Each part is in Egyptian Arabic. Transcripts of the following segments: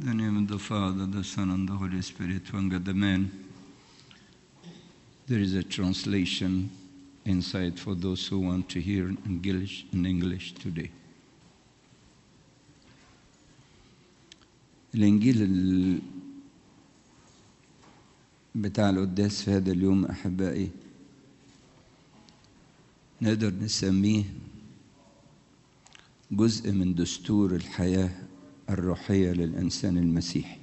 the name of the Father, the Son, and the Holy Spirit, one God, Amen. There is a translation inside for those who want to hear English in English today. الإنجيل ال- بتاع القداس في هذا اليوم أحبائي نقدر نسميه جزء من دستور الحياة الروحية للإنسان المسيحي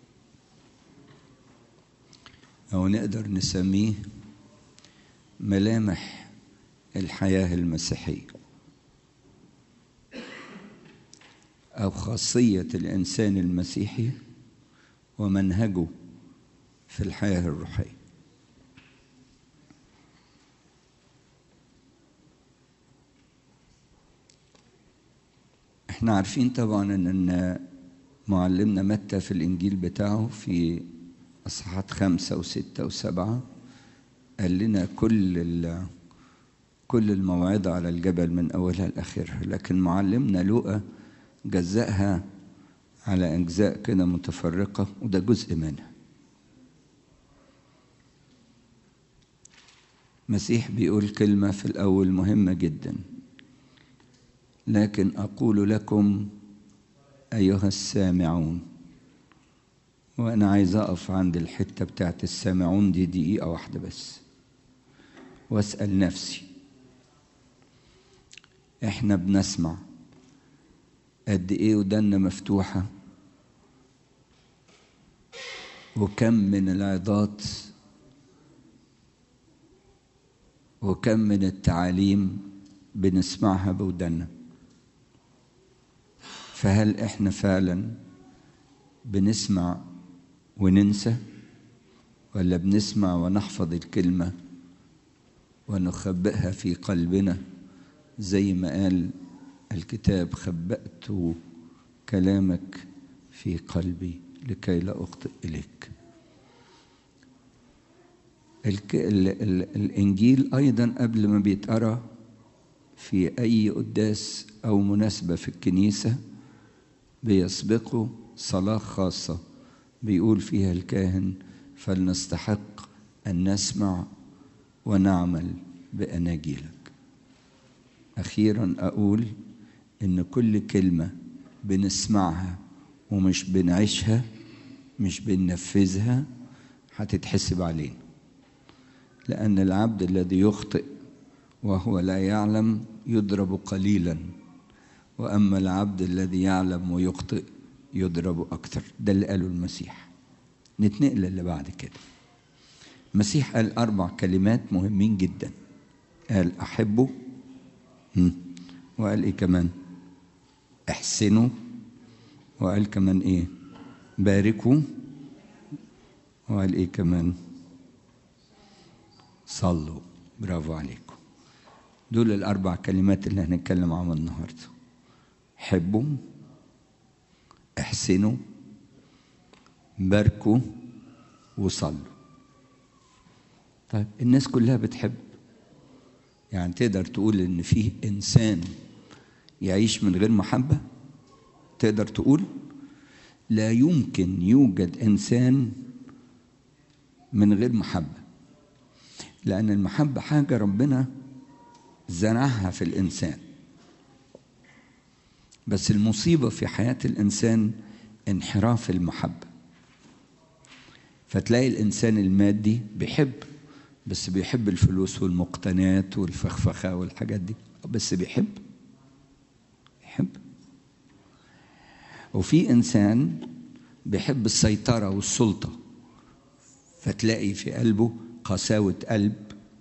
أو نقدر نسميه ملامح الحياة المسيحية أو خاصية الإنسان المسيحي ومنهجه في الحياة الروحية احنا عارفين طبعا ان إن معلمنا متى في الانجيل بتاعه في اصحاحات خمسة وستة وسبعة قال لنا كل ال- كل الموعظة على الجبل من أولها لآخرها لكن معلمنا لوقا جزأها على أجزاء كده متفرقة وده جزء منها مسيح بيقول كلمة في الأول مهمة جدا لكن أقول لكم أيها السامعون وأنا عايز أقف عند الحتة بتاعت السامعون دي دقيقة واحدة بس وأسأل نفسي إحنا بنسمع قد إيه ودنا مفتوحة وكم من العظات وكم من التعاليم بنسمعها بودنا فهل احنا فعلا بنسمع وننسى ولا بنسمع ونحفظ الكلمه ونخبئها في قلبنا زي ما قال الكتاب خبأت كلامك في قلبي لكي لا أخطئ إليك الك... ال... ال... الإنجيل أيضا قبل ما بيتقرأ في أي قداس أو مناسبة في الكنيسة بيسبقه صلاة خاصة بيقول فيها الكاهن فلنستحق أن نسمع ونعمل بأناجيلك أخيرا أقول إن كل كلمة بنسمعها ومش بنعيشها مش بننفذها هتتحسب علينا لأن العبد الذي يخطئ وهو لا يعلم يضرب قليلا وأما العبد الذي يعلم ويخطئ يضرب أكثر ده اللي قاله المسيح نتنقل اللي بعد كده المسيح قال أربع كلمات مهمين جدا قال أحبه هم. وقال إيه كمان احسنوا وقال كمان إيه باركوا وقال إيه كمان صلوا برافو عليكم دول الأربع كلمات اللي هنتكلم عنهم النهاردة حبوا احسنوا باركوا وصلوا طيب الناس كلها بتحب يعني تقدر تقول ان فيه انسان يعيش من غير محبه تقدر تقول لا يمكن يوجد انسان من غير محبه لان المحبه حاجه ربنا زرعها في الانسان بس المصيبه في حياه الانسان انحراف المحبه فتلاقي الانسان المادي بيحب بس بيحب الفلوس والمقتنيات والفخفخه والحاجات دي بس بيحب يحب وفي انسان بيحب السيطره والسلطه فتلاقي في قلبه قساوه قلب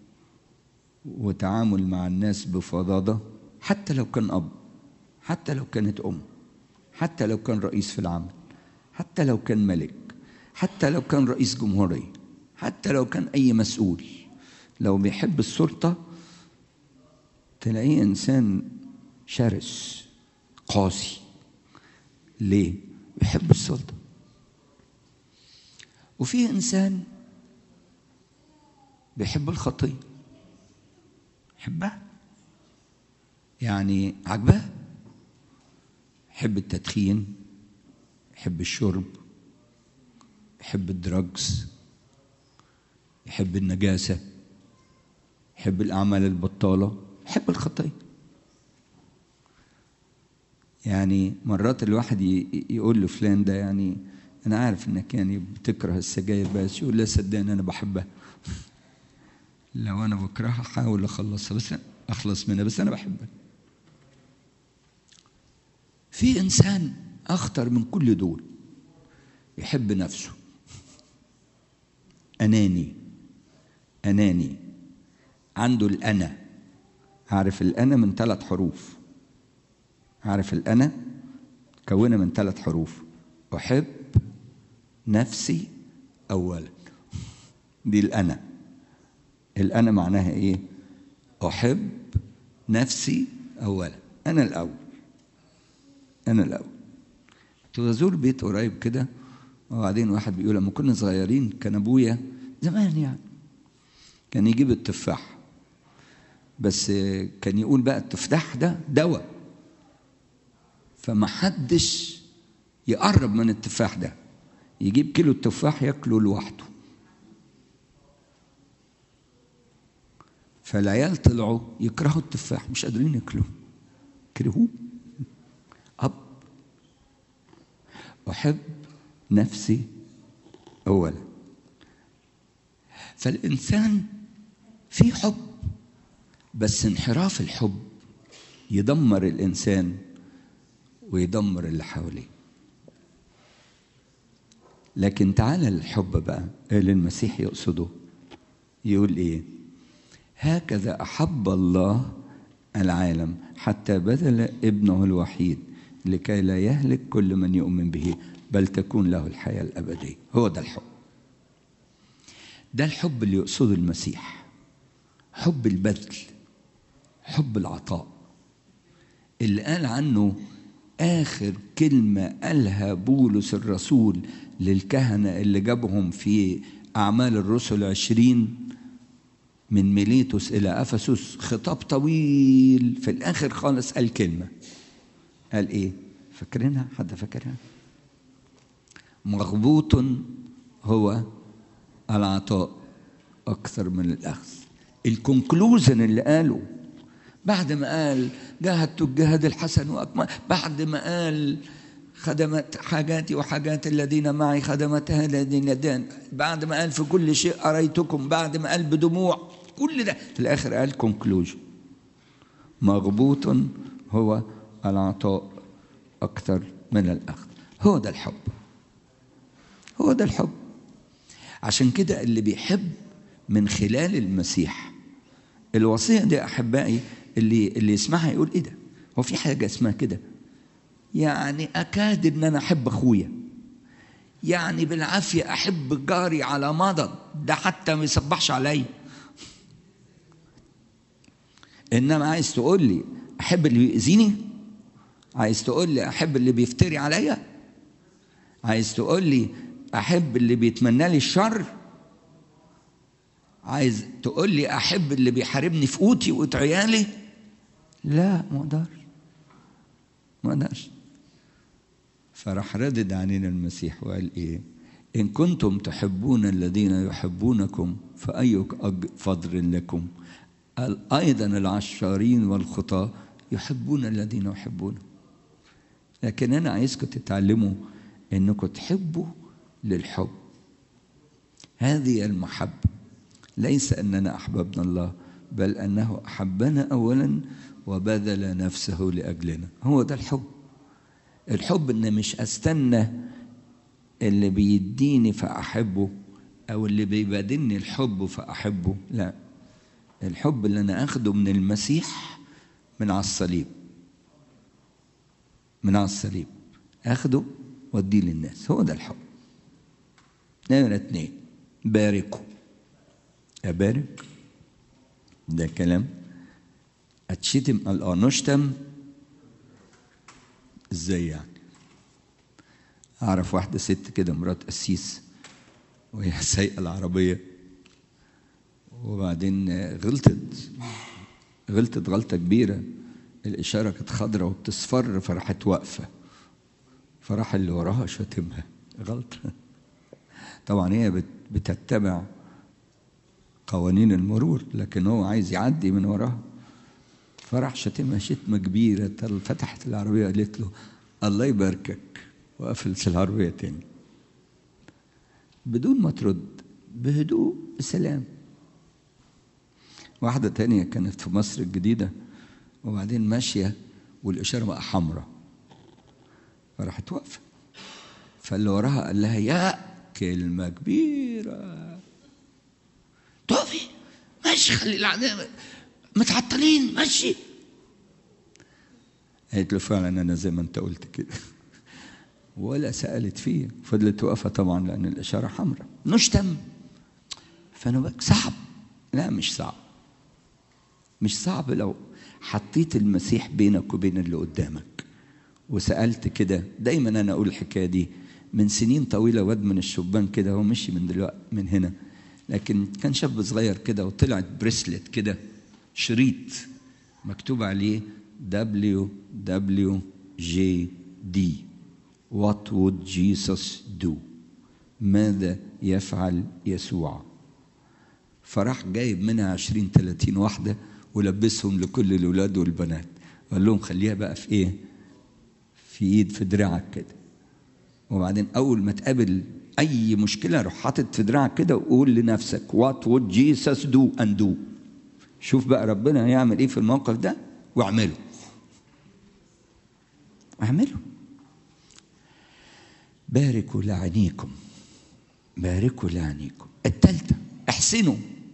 وتعامل مع الناس بفظاظه حتى لو كان اب حتى لو كانت ام حتى لو كان رئيس في العمل حتى لو كان ملك حتى لو كان رئيس جمهوريه حتى لو كان اي مسؤول لو بيحب السلطه تلاقيه انسان شرس قاسي ليه بيحب السلطه وفي انسان بيحب الخطيه يحبها يعني عجبها يحب التدخين يحب الشرب يحب الدراجز يحب النجاسة يحب الأعمال البطالة يحب الخطية يعني مرات الواحد يقول لفلان ده يعني أنا عارف إنك يعني بتكره السجاير بس يقول لا صدقني أنا بحبها لو أنا بكرهها أحاول أخلصها بس أخلص منها بس أنا بحبها في إنسان أخطر من كل دول يحب نفسه أناني أناني عنده الأنا عارف الأنا من ثلاث حروف عارف الأنا كونة من ثلاث حروف أحب نفسي أولا دي الأنا الأنا معناها إيه أحب نفسي أولا أنا الأول أنا الأول كنت بزور بيت قريب كده وبعدين واحد بيقول لما كنا صغيرين كان أبويا زمان يعني كان يجيب التفاح بس كان يقول بقى التفاح ده دواء فما حدش يقرب من التفاح ده يجيب كيلو التفاح ياكله لوحده فالعيال طلعوا يكرهوا التفاح مش قادرين ياكلوه كرهوه أب أحب نفسي أولا فالإنسان في حب بس انحراف الحب يدمر الإنسان ويدمر اللي حواليه لكن تعالى للحب بقى اللي المسيح يقصده يقول ايه هكذا احب الله العالم حتى بذل ابنه الوحيد لكي لا يهلك كل من يؤمن به بل تكون له الحياه الابديه هو ده الحب ده الحب اللي يقصده المسيح حب البذل حب العطاء اللي قال عنه آخر كلمة قالها بولس الرسول للكهنة اللي جابهم في أعمال الرسل عشرين من ميليتوس إلى أفسس خطاب طويل في الآخر خالص قال كلمة قال إيه؟ فاكرينها؟ حد فاكرها؟ مغبوط هو العطاء أكثر من الأخذ الكونكلوجن اللي قاله بعد ما قال جاهدت الجهاد الحسن وأكمل بعد ما قال خدمت حاجاتي وحاجات الذين معي خدمتها الذين يدان بعد ما قال في كل شيء أريتكم بعد ما قال بدموع كل ده في الآخر قال كونكلوجن مغبوط هو العطاء أكثر من الأخذ هو ده الحب هو ده الحب عشان كده اللي بيحب من خلال المسيح الوصية دي أحبائي اللي اللي يسمعها يقول إيه ده؟ هو في حاجة اسمها كده؟ يعني أكاد إن أنا أحب أخويا يعني بالعافية أحب جاري على مضض ده حتى ما يصبحش عليا إنما عايز تقول لي أحب اللي بيأذيني عايز تقول لي أحب اللي بيفتري عليا عايز تقول لي أحب اللي بيتمنى لي الشر عايز تقول لي أحب اللي بيحاربني في قوتي وقوت عيالي لا ما أقدرش ما أقدرش فراح ردد علينا المسيح وقال إيه إن كنتم تحبون الذين يحبونكم فأي فضل لكم قال أيضا العشارين والخطاة يحبون الذين يحبون لكن أنا عايزكم تتعلموا إنكم تحبوا للحب هذه المحبة ليس أننا أحببنا الله بل أنه أحبنا أولا وبذل نفسه لأجلنا هو ده الحب الحب إن مش أستنى اللي بيديني فأحبه أو اللي بيبادلني الحب فأحبه لا الحب اللي أنا أخده من المسيح من على الصليب من على الصليب أخده وأديه للناس هو ده الحب نمرة اتنين باركوا أبارك ده كلام أتشتم أو نشتم إزاي يعني أعرف واحدة ست كده مرات قسيس وهي سايقة العربية وبعدين غلطت غلطت غلطة كبيرة الإشارة كانت خضراء وبتصفر فراحت واقفة فراح اللي وراها شتمها غلط طبعا هي بت- بتتبع قوانين المرور لكن هو عايز يعدي من وراها فراح شتمها شتمة كبيرة طل- فتحت العربية قالت له الله يباركك وقفلت العربية تاني بدون ما ترد بهدوء بسلام واحدة تانية كانت في مصر الجديدة وبعدين ماشية والإشارة بقى حمراء فراحت واقفة فاللي وراها قال لها يا كلمة كبيرة تقفي ماشي خلي العداء متعطلين ماشي قالت له فعلا انا زي ما انت قلت كده ولا سالت فيه فضلت واقفه طبعا لان الاشاره حمراء نشتم فانا بقى صعب لا مش صعب مش صعب لو حطيت المسيح بينك وبين اللي قدامك وسالت كده دايما انا اقول الحكايه دي من سنين طويله واد من الشبان كده هو مشي من دلوقتي من هنا لكن كان شاب صغير كده وطلعت بريسلت كده شريط مكتوب عليه دبليو دبليو جي دي What would Jesus do ماذا يفعل يسوع فراح جايب منها 20 30 واحدة ولبسهم لكل الأولاد والبنات قال لهم خليها بقى في إيه في إيد في دراعك كده وبعدين أول ما تقابل أي مشكلة روح حاطط في دراعك كده وقول لنفسك What would Jesus do and do شوف بقى ربنا هيعمل إيه في الموقف ده واعمله اعمله باركوا لعينيكم باركوا لعينيكم التالتة احسنوا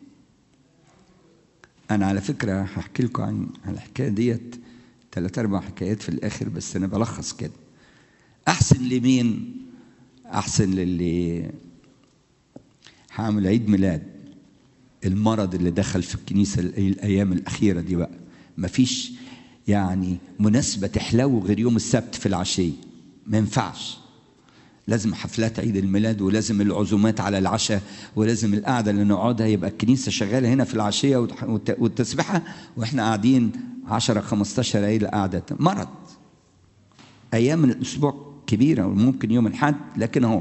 انا على فكرة هحكي لكم عن عن الحكاية ديت ثلاث اربع حكايات في الاخر بس انا بلخص كده احسن لمين احسن للي هعمل عيد ميلاد المرض اللي دخل في الكنيسة الايام الاخيرة دي بقى مفيش يعني مناسبة تحلو غير يوم السبت في العشية ما ينفعش لازم حفلات عيد الميلاد ولازم العزومات على العشاء ولازم القعده اللي نقعدها يبقى الكنيسه شغاله هنا في العشيه والتسبيحه واحنا قاعدين 10 15 ليله قاعده مرض ايام من الاسبوع كبيره وممكن يوم الاحد لكن اهو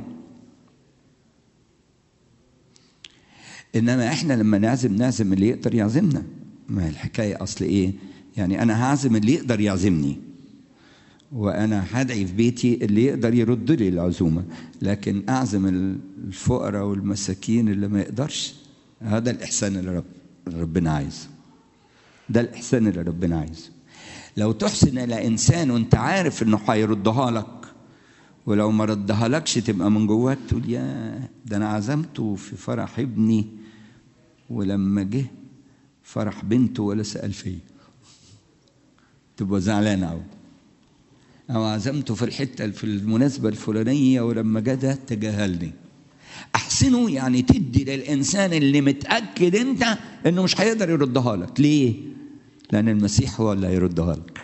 انما احنا لما نعزم نعزم اللي يقدر يعزمنا ما الحكايه اصل ايه يعني انا هعزم اللي يقدر يعزمني وانا هدعي في بيتي اللي يقدر يرد لي العزومه لكن اعزم الفقراء والمساكين اللي ما يقدرش هذا الاحسان اللي رب ربنا عايزه ده الاحسان اللي ربنا عايزه لو تحسن الى انسان وانت عارف انه هيردها لك ولو ما ردها لكش تبقى من جواك تقول يا ده انا عزمته في فرح ابني ولما جه فرح بنته ولا سال فيا تبقى زعلان قوي أو عزمته في الحتة في المناسبة الفلانية ولما جه ده تجاهلني أحسنوا يعني تدي للإنسان اللي متأكد أنت إنه مش هيقدر يردها لك ليه؟ لأن المسيح هو اللي هيردها لك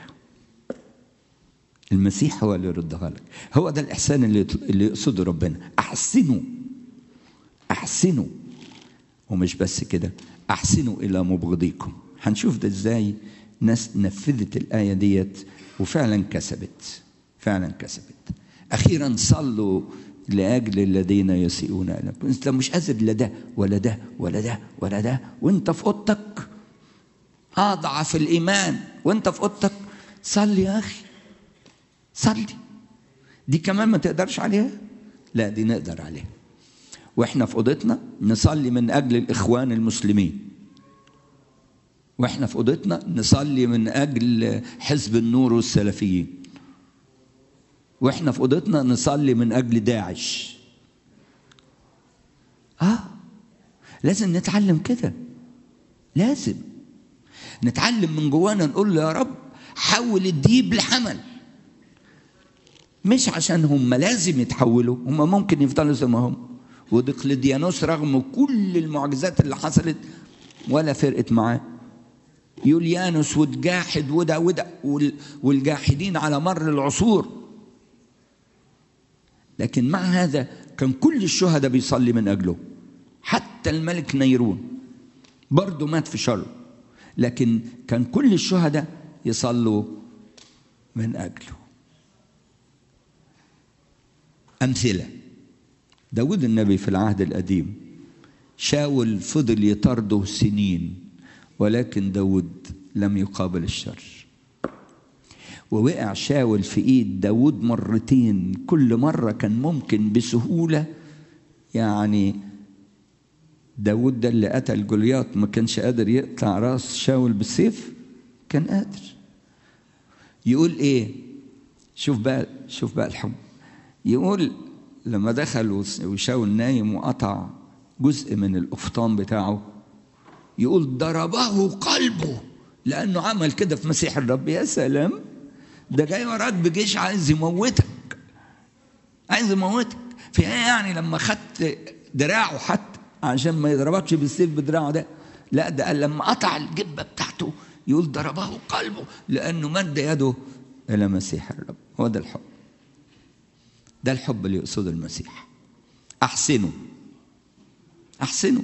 المسيح هو اللي يردها لك هو ده الإحسان اللي اللي يقصده ربنا أحسنوا أحسنوا ومش بس كده أحسنوا إلى مبغضيكم هنشوف ده إزاي ناس نفذت الآية ديت وفعلا كسبت فعلا كسبت اخيرا صلوا لاجل الذين يسيئون اليكم انت مش قادر لا ده ولا ده ولا ده ولا ده وانت في اوضتك اضعف الايمان وانت في اوضتك صلي يا اخي صلي دي كمان ما تقدرش عليها لا دي نقدر عليها واحنا في اوضتنا نصلي من اجل الاخوان المسلمين واحنا في اوضتنا نصلي من اجل حزب النور والسلفيين واحنا في اوضتنا نصلي من اجل داعش اه لازم نتعلم كده لازم نتعلم من جوانا نقول له يا رب حول الديب لحمل مش عشان هم لازم يتحولوا هم ممكن يفضلوا زي ما هم ودقلديانوس رغم كل المعجزات اللي حصلت ولا فرقت معاه يوليانوس والجاحد وده وده والجاحدين على مر العصور لكن مع هذا كان كل الشهداء بيصلي من أجله حتى الملك نيرون برضه مات في شر لكن كان كل الشهداء يصلوا من أجله أمثلة داود النبي في العهد القديم شاول فضل يطرده سنين ولكن داود لم يقابل الشر ووقع شاول في ايد داود مرتين كل مرة كان ممكن بسهولة يعني داود ده اللي قتل جولياط ما كانش قادر يقطع راس شاول بالسيف كان قادر يقول ايه شوف بقى شوف بقى الحب يقول لما دخل وشاول نايم وقطع جزء من القفطان بتاعه يقول ضربه قلبه لانه عمل كده في مسيح الرب يا سلام ده جاي وراك بجيش عايز يموتك عايز يموتك في ايه يعني لما خدت دراعه حتى عشان ما يضربكش بالسيف بدراعه ده لا ده قال لما قطع الجبه بتاعته يقول ضربه قلبه لانه مد يده الى مسيح الرب هو ده الحب ده الحب اللي يقصده المسيح احسنوا احسنوا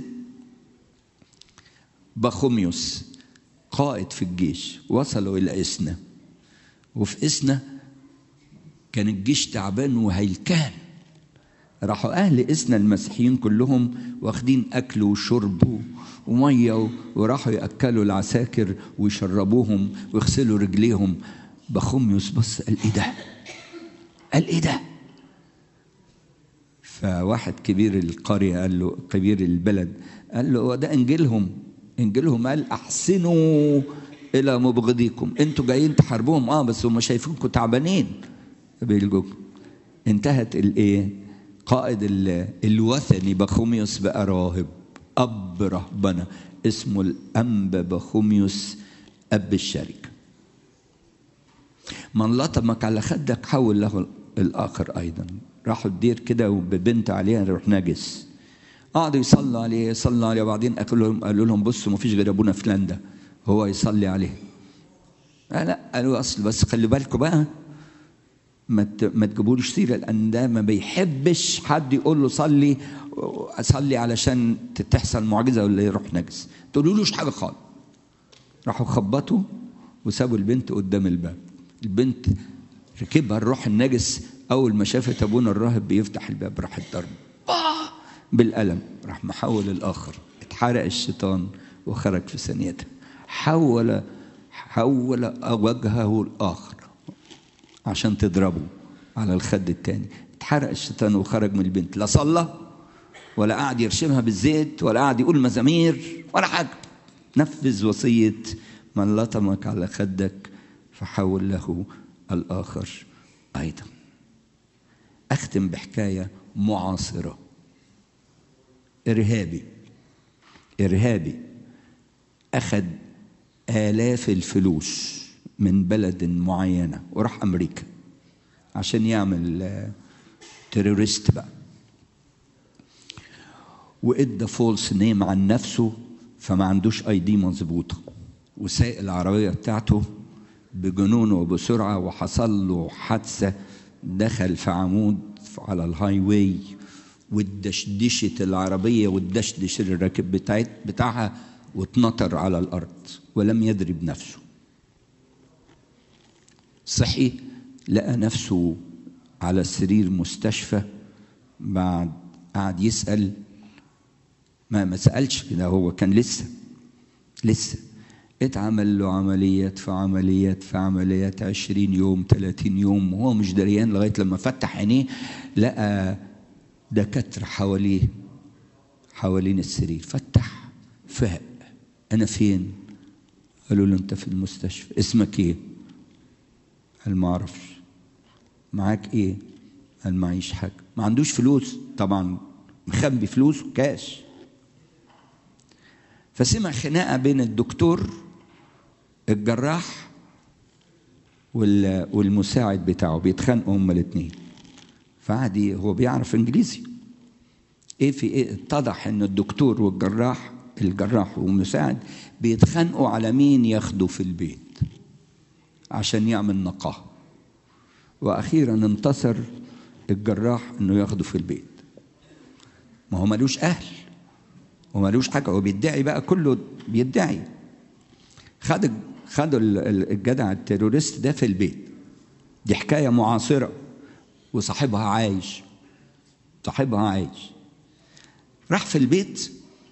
بخوميوس قائد في الجيش وصلوا الى اسنا وفي اسنا كان الجيش تعبان وهيلكان راحوا اهل اسنا المسيحيين كلهم واخدين اكل وشرب وميه وراحوا ياكلوا العساكر ويشربوهم ويغسلوا رجليهم بخوميوس بص قال ايه ده قال ايه ده فواحد كبير القرية قال له كبير البلد قال له هو ده انجيلهم انجيلهم قال احسنوا الى مبغضيكم انتوا جايين تحاربوهم اه بس هم شايفينكم تعبانين بيلجوكم انتهت الايه قائد الوثني بخوميوس بقى راهب اب رهبنه اسمه الانبا بخوميوس اب الشركه من لطمك على خدك حول له الاخر ايضا راحوا الدير كده وببنت عليها روح نجس قعدوا يصلوا عليه يصلوا عليه وبعدين قالوا لهم قالوا لهم بصوا ما فيش غير ابونا فلان ده هو يصلي عليه آه لا قالوا اصل بس خلي بالكم بقى ما ما تجيبولوش سيره لان ده ما بيحبش حد يقول له صلي صلي علشان تحصل معجزه ولا يروح نجس تقولولوش حاجه خالص راحوا خبطوا وسابوا البنت قدام الباب البنت ركبها الروح النجس اول ما شافت ابونا الراهب بيفتح الباب راح ضرب آه بالقلم راح محول الاخر اتحرق الشيطان وخرج في ثانيتها حول حول وجهه الاخر عشان تضربه على الخد التاني اتحرق الشيطان وخرج من البنت لا صلى ولا قعد يرشمها بالزيت ولا قعد يقول مزامير ولا حاجه نفذ وصيه من لطمك على خدك فحول له الاخر ايضا اختم بحكايه معاصره ارهابي ارهابي اخذ الاف الفلوس من بلد معينه وراح امريكا عشان يعمل تيرورست بقى وادى فولس نيم عن نفسه فما عندوش اي دي مظبوطه وسايق العربيه بتاعته بجنون وبسرعه وحصل له حادثه دخل في عمود على الهاي واي واتدشدشت العربيه واتدشدش الراكب بتاعت بتاعها واتنطر على الارض ولم يدري بنفسه صحي لقى نفسه على سرير مستشفى بعد قعد يسأل ما ما سألش كده هو كان لسه لسه اتعمل له عمليات في عمليات في عمليات عشرين يوم ثلاثين يوم وهو مش دريان لغاية لما فتح عينيه لقى دكاترة حواليه حوالين السرير فتح فهق أنا فين؟ قالوا له أنت في المستشفى اسمك إيه؟ قال ما أعرفش معاك إيه؟ قال معيش حاجة ما عندوش فلوس طبعا مخبي فلوس كاش فسمع خناقة بين الدكتور الجراح والمساعد بتاعه بيتخانقوا هما الاثنين فقعد هو بيعرف انجليزي ايه في ايه اتضح ان الدكتور والجراح الجراح والمساعد بيتخانقوا على مين ياخده في البيت عشان يعمل نقاهه واخيرا انتصر الجراح انه ياخده في البيت ما هو ملوش اهل وملوش حاجه هو بيدعي بقى كله بيدعي خد خدوا الجدع التيرورست ده في البيت دي حكايه معاصره وصاحبها عايش صاحبها عايش راح في البيت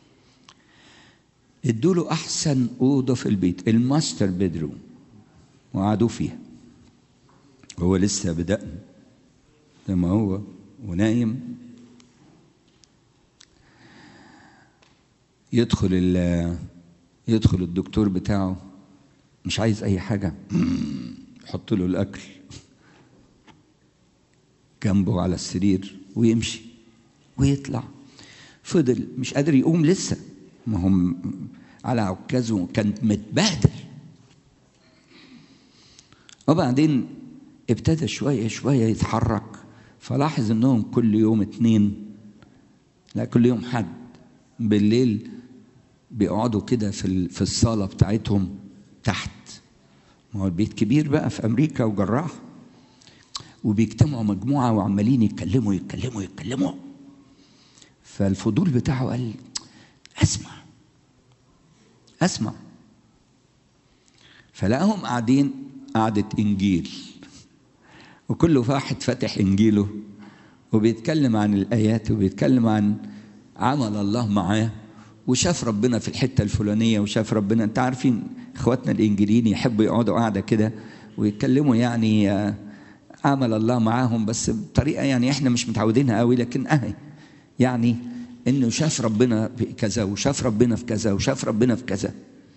ادوا له احسن اوضه في البيت الماستر بيدروم وقعدوا فيها هو لسه بدأ زي ما هو ونايم يدخل ال يدخل الدكتور بتاعه مش عايز اي حاجه يحط له الاكل جنبه على السرير ويمشي ويطلع فضل مش قادر يقوم لسه ما هم على عكازه كان متبهدل وبعدين ابتدى شوية شوية يتحرك فلاحظ انهم كل يوم اتنين لا كل يوم حد بالليل بيقعدوا كده في في الصالة بتاعتهم تحت ما هو البيت كبير بقى في أمريكا وجراح وبيجتمعوا مجموعة وعمالين يتكلموا يتكلموا يتكلموا فالفضول بتاعه قال اسمع اسمع فلقاهم قاعدين قعدة إنجيل وكل واحد فاتح إنجيله وبيتكلم عن الآيات وبيتكلم عن عمل الله معاه وشاف ربنا في الحتة الفلانية وشاف ربنا أنت عارفين إخواتنا الإنجيليين يحبوا يقعدوا قاعدة كده ويتكلموا يعني عمل الله معاهم بس بطريقة يعني إحنا مش متعودينها قوي لكن أهي يعني إنه شاف ربنا في كذا وشاف ربنا في كذا وشاف ربنا في كذا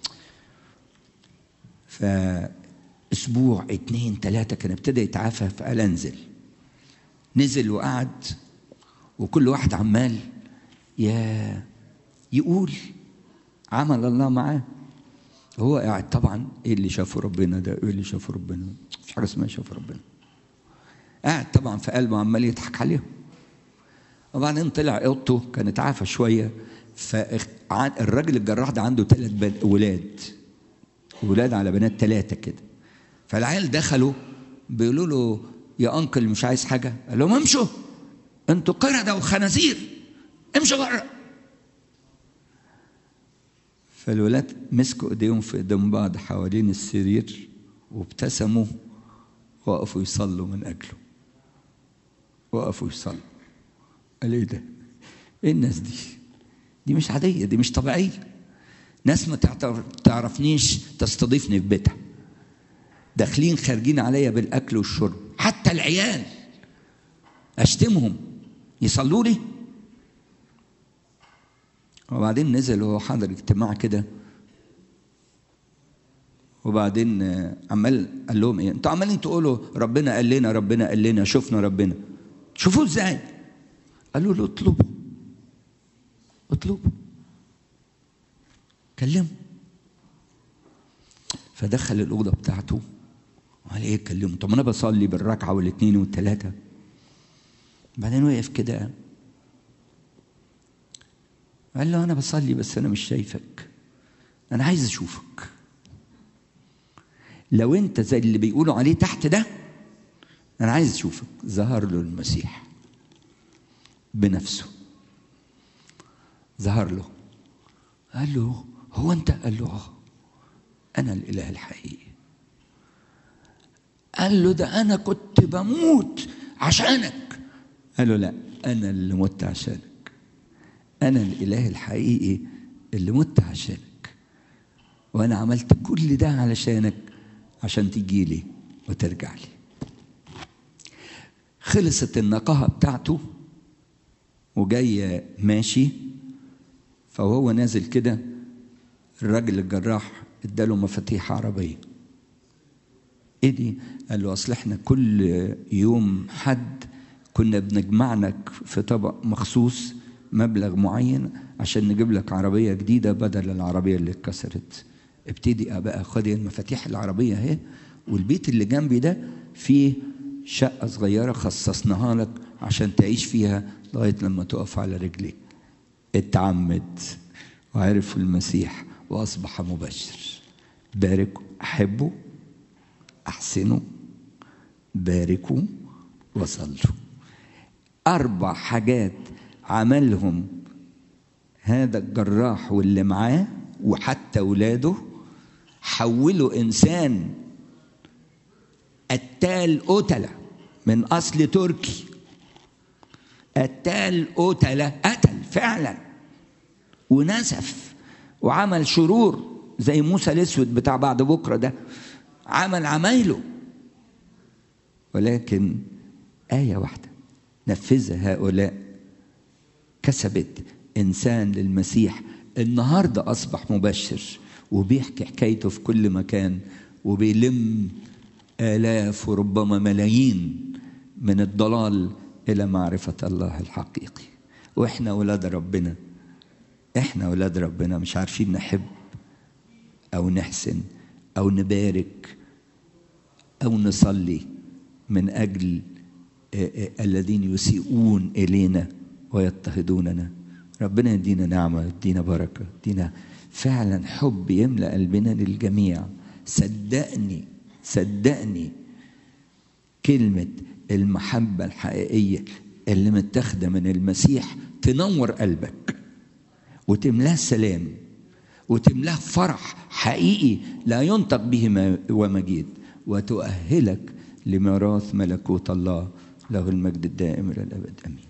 فأسبوع اتنين تلاتة كان ابتدى يتعافى فقال انزل نزل وقعد وكل واحد عمال يا يقول عمل الله معاه هو قاعد طبعا ايه اللي شافه ربنا ده ايه اللي شافه ربنا مش حاجه اسمها شافه ربنا قاعد طبعا في قلبه عمال يضحك عليهم وبعدين طلع اوضته كانت عافى شويه فالراجل الجراح ده عنده ثلاث ولاد ولاد على بنات ثلاثه كده فالعيال دخلوا بيقولوا له يا انكل مش عايز حاجه قال لهم امشوا انتوا قرده وخنازير امشوا بره فالولاد مسكوا ايديهم في ايدين بعض حوالين السرير وابتسموا وقفوا يصلوا من اجله وقفوا يصلوا قال ايه ده؟ ايه الناس دي؟ دي مش عاديه دي مش طبيعيه ناس ما تعرفنيش تستضيفني في بيتها داخلين خارجين عليا بالاكل والشرب حتى العيال اشتمهم يصلوا لي وبعدين نزل وهو حضر اجتماع كده وبعدين عمال قال لهم ايه انتوا عمالين تقولوا ربنا قال لنا ربنا قال لنا شفنا ربنا شوفوه ازاي قالوا له اطلبوا اطلبوا كلمه فدخل الاوضه بتاعته وقال ايه كلمه طب انا بصلي بالركعه والاثنين والثلاثه بعدين وقف كده قال له انا بصلي بس انا مش شايفك انا عايز اشوفك لو انت زي اللي بيقولوا عليه تحت ده انا عايز اشوفك ظهر له المسيح بنفسه ظهر له قال له هو انت قال له اه انا الاله الحقيقي قال له ده انا كنت بموت عشانك قال له لا انا اللي مت عشانك أنا الإله الحقيقي اللي مت عشانك وأنا عملت كل ده علشانك عشان تجي لي وترجع لي خلصت النقاهة بتاعته وجاي ماشي فوهو نازل كده الراجل الجراح اداله مفاتيح عربية ايه دي؟ قال له اصل احنا كل يوم حد كنا بنجمعنك في طبق مخصوص مبلغ معين عشان نجيب لك عربية جديدة بدل العربية اللي اتكسرت ابتدي بقى خدي المفاتيح العربية اهي والبيت اللي جنبي ده فيه شقة صغيرة خصصناها لك عشان تعيش فيها لغاية لما تقف على رجليك اتعمد وعرف المسيح وأصبح مبشر باركوا أحبوا أحسنوا باركوا وصلوا أربع حاجات عملهم هذا الجراح واللي معاه وحتى ولاده حولوا انسان قتال قتله من اصل تركي قتال قتل قتل فعلا ونسف وعمل شرور زي موسى الاسود بتاع بعد بكره ده عمل عمايله ولكن آية واحدة نفذها هؤلاء كسبت إنسان للمسيح النهاردة أصبح مبشر وبيحكي حكايته في كل مكان وبيلم آلاف وربما ملايين من الضلال إلى معرفة الله الحقيقي وإحنا أولاد ربنا إحنا أولاد ربنا مش عارفين نحب أو نحسن أو نبارك أو نصلي من أجل الذين يسيئون إلينا ويضطهدوننا ربنا يدينا نعمة يدينا بركة يدينا فعلا حب يملأ قلبنا للجميع صدقني صدقني كلمة المحبة الحقيقية اللي متاخدة من المسيح تنور قلبك وتملاه سلام وتملاه فرح حقيقي لا ينطق به ومجيد وتؤهلك لميراث ملكوت الله له المجد الدائم الى الابد امين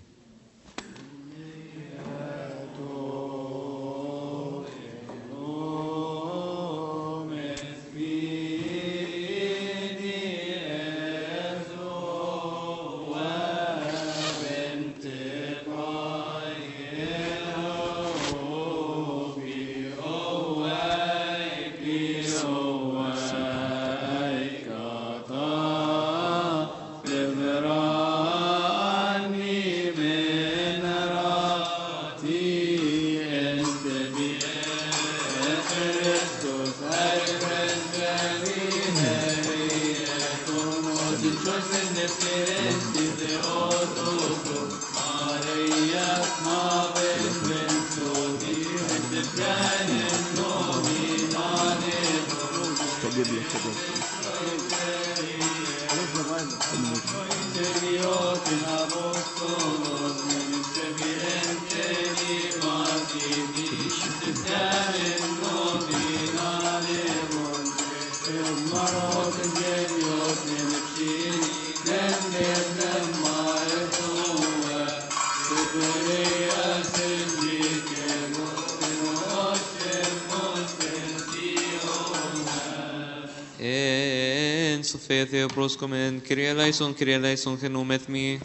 Sofia Theoproskomen, Kyrie eleison, Kyrie eleison, genometh me.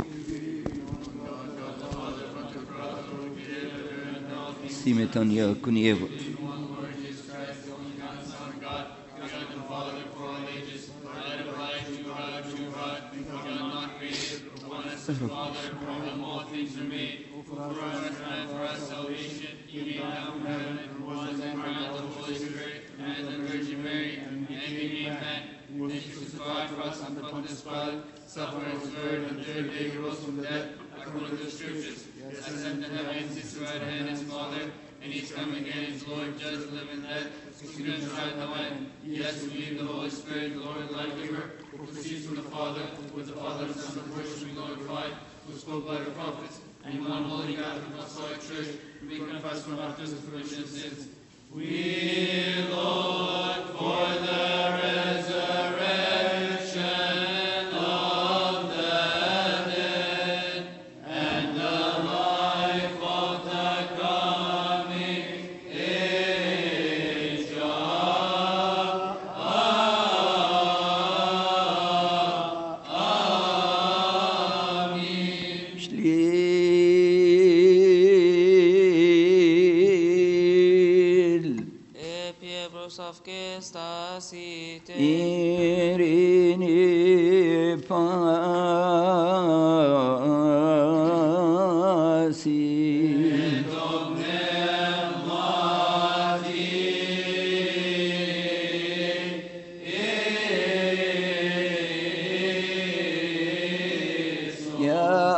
Simeton yakun evo. suffered his word, and the third day he rose from the dead, according to the scriptures. He ascended to heaven and sits right hand his Father, and he's come again as Lord, judge the living and dead. He's going to try the end. Yes, we believe the Holy Spirit, the Lord, the life giver, who proceeds from the Father, with the Father and Son, of worship we glorified, who spoke by the prophets, and one holy Catholic Apostolic Church, we confess from our sins for remission of sins. We look for the resurrection of the dead and the life of the coming age. Amen. Shliel Epiebros of Gestasite. Irini pa